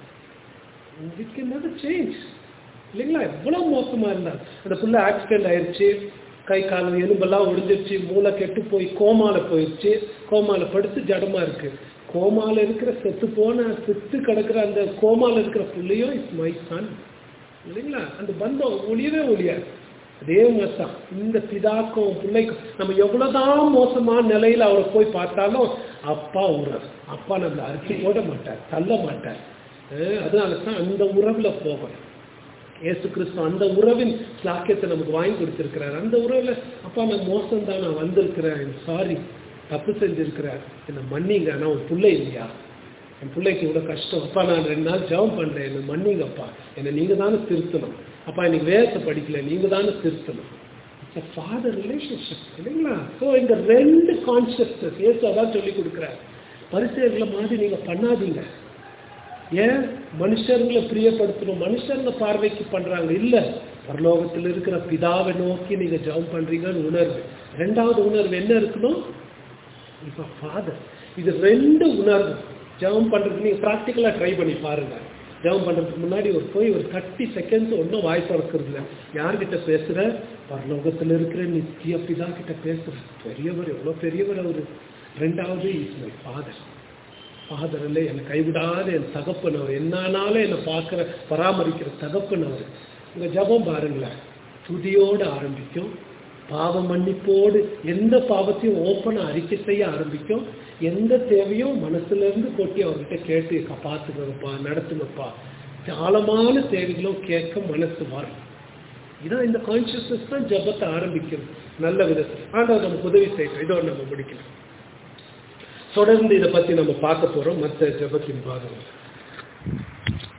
we can never change இல்லைங்களா எவ்வளவு மோசமா இருந்தால் அந்த பிள்ளை ஆக்சிடென்ட் ஆயிடுச்சு கை கால் எலும்பெல்லாம் ஒடிஞ்சிருச்சு மூளை கெட்டு போய் கோமால போயிடுச்சு கோமால படுத்து ஜடமா இருக்கு கோமால இருக்கிற செத்து போன செத்து கிடக்கிற அந்த கோமால இருக்கிற பிள்ளையும் இஸ் மை சன் இல்லைங்களா அந்த பந்தம் ஒளியவே ஒளியாது அதே மாதிரி தான் இந்த பிதாக்கும் பிள்ளைக்கும் நம்ம எவ்வளவுதான் மோசமான நிலையில அவரை போய் பார்த்தாலும் அப்பா உறவு அப்பா நம்மளை அரிசி போட மாட்டார் தள்ள மாட்டார் அஹ் அதனால தான் அந்த உறவுல போகணும் இயேசு கிறிஸ்து அந்த உறவின் சாக்கியத்தை நமக்கு வாங்கி கொடுத்திருக்கிறார் அந்த உறவுல அப்பா நான் மோசம் தான் நான் வந்திருக்கிறேன் சாரி தப்பு செஞ்சிருக்கிறேன் என்னை மன்னிங்க நான் உன் பிள்ளை இல்லையா என் பிள்ளைக்கு இவ்வளோ கஷ்டம் அப்பா நான் ரெண்டு நாள் ஜெபம் பண்றேன் என்னை மன்னிங்கப்பா என்னை நீங்க தானே திருத்தணும் அப்பா இன்னைக்கு வேதத்தை படிக்கல நீங்க தானே திருத்தணும் இட்ஸ் ஃபாதர் ரிலேஷன்ஷிப் இல்லைங்களா ஸோ இந்த ரெண்டு கான்செப்டஸ் இயேசு அதான் சொல்லி கொடுக்குறாரு பரிசெயர்களை மாதிரி நீங்க பண்ணாதீங்க ஏன் மனுஷர்களை பிரியப்படுத்தணும் மனுஷருங்க பார்வைக்கு பண்றாங்க இல்ல பரலோகத்தில் இருக்கிற பிதாவை நோக்கி நீங்க ஜெபம் பண்றீங்கன்னு உணர்வு ரெண்டாவது உணர்வு என்ன இருக்கணும் இப்ப ஃபாதர் இது ரெண்டு உணர்வு ஜெபம் பண்றதுக்கு நீங்க ப்ராக்டிக்கலா ட்ரை பண்ணி பாருங்க ஜெபம் பண்றதுக்கு முன்னாடி ஒரு போய் ஒரு தேர்ட்டி செகண்ட்ஸ் ஒன்றும் வாய் திறக்கிறது இல்லை யார்கிட்ட பேசுற பரலோகத்தில் இருக்கிற நித்திய பிதா கிட்ட பேசுற பெரியவர் எவ்வளவு பெரியவர் அவரு ரெண்டாவது இஸ் மை ஃபாதர் ஃபாதரில் என்னை கைவிடாத என் தகப்பன் அவர் என்னானாலும் என்னை பார்க்குற பராமரிக்கிற தகப்பன் அவர் உங்கள் ஜபம் பாருங்களேன் துதியோடு ஆரம்பிக்கும் பாவ மன்னிப்போடு எந்த பாவத்தையும் ஓப்பனாக அறிக்கை செய்ய ஆரம்பிக்கும் எந்த தேவையும் மனசுல இருந்து கொட்டி அவர்கிட்ட கேட்டு "கா- பார்த்துக்கங்கப்பா நடத்துங்கப்பா ஆழமான தேவைகளும் கேட்க மனசு வரும் இதான் இந்த கான்சியஸ்னஸ் தான் ஜபத்தை ஆரம்பிக்கும் நல்ல விதத்தில் ஆண்டவர் நமக்கு உதவி செய்யணும் இதோட நம்ம முடிக்கலாம் தொடர்ந்து இதை பத்தி நம்ம பார்க்க போறோம் மற்ற ஜபத்தின் பாதங்கள்